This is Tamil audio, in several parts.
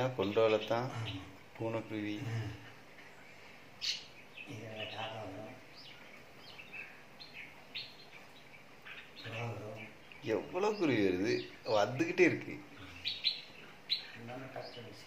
கொண்டு வரத்தான் பூனைக்குருவி இதில் காக்கா வரும் புறா வரும் எவ்வளோ குருவி வருது வந்துக்கிட்டே இருக்கு எல்லாமே டக்கு விஷயம்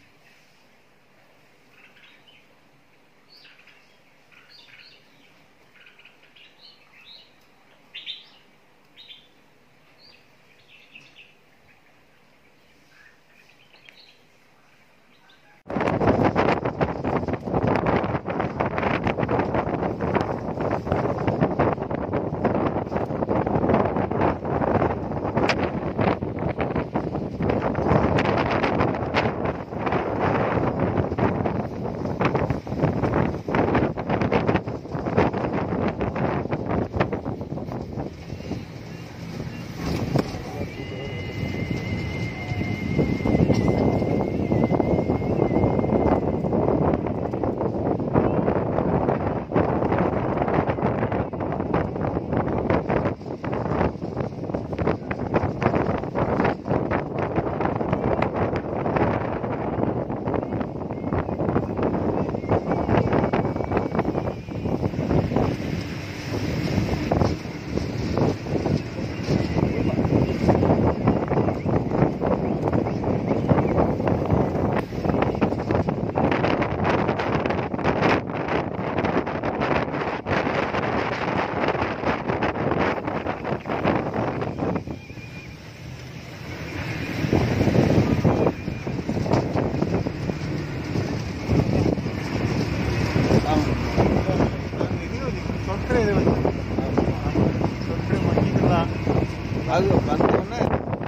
அது வந்தோடனே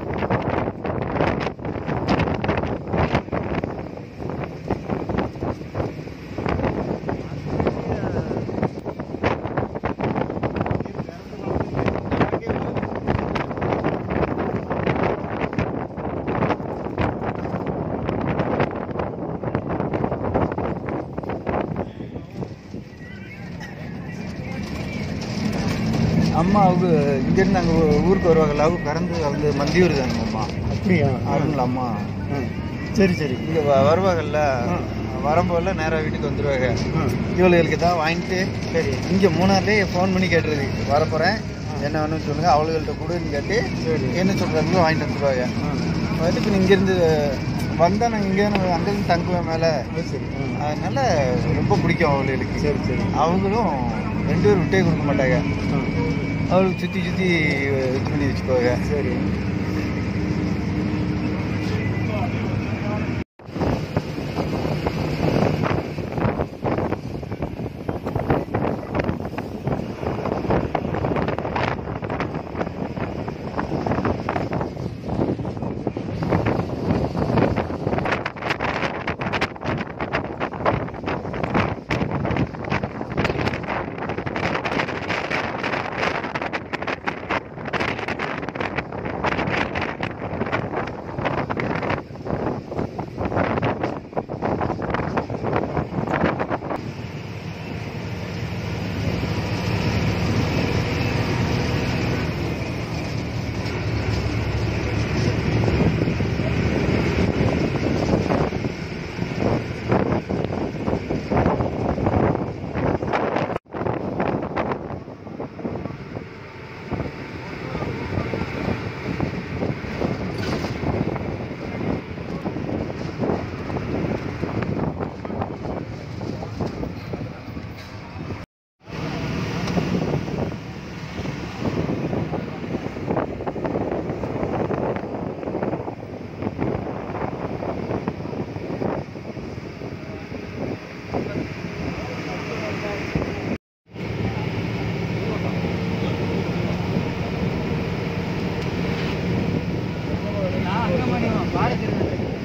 அம்மா அவங்க இங்கேருந்து அங்கே ஊருக்கு வருவாங்கல்ல அவங்க பிறந்து அவங்க மந்தியூர் தாங்க அம்மா அப்படியா அவங்கள அம்மா ம். சரி சரி இங்கே வருவாங்கல்ல ம். வரும்போதெல்லாம் நேராக வீட்டுக்கு வந்துடுவாங்க ம். இவளுகளுக்கு தான் வாங்கிட்டு சரி இங்கே மூணார்லேயே ஃபோன் பண்ணி கேட்டுருது வரப்போகிறேன் என்ன வேணும்னு சொல்லுங்கள் அவளுகள்ட்ட கொடுன்னு கேட்டு சரி என்ன சொல்கிறாங்களோ வாங்கிட்டு வந்துடுவாங்க ம். வந்துட்டு நீ இங்கேருந்து வந்தால் நான் இங்கே அங்கேருந்து தங்குவேன் மேலே அது சரி ம். அதனால ரொம்ப பிடிக்கும் அவளுகளுக்கு சரி சரி அவங்களும் ரெண்டு பேரும் விட்டே கொடுக்க மாட்டாங்க ம். அவளுக்கு சுற்றி சுற்றி இது பண்ணி வச்சுக்குவாங்க சரி நான் அங்கே பாடுறேன்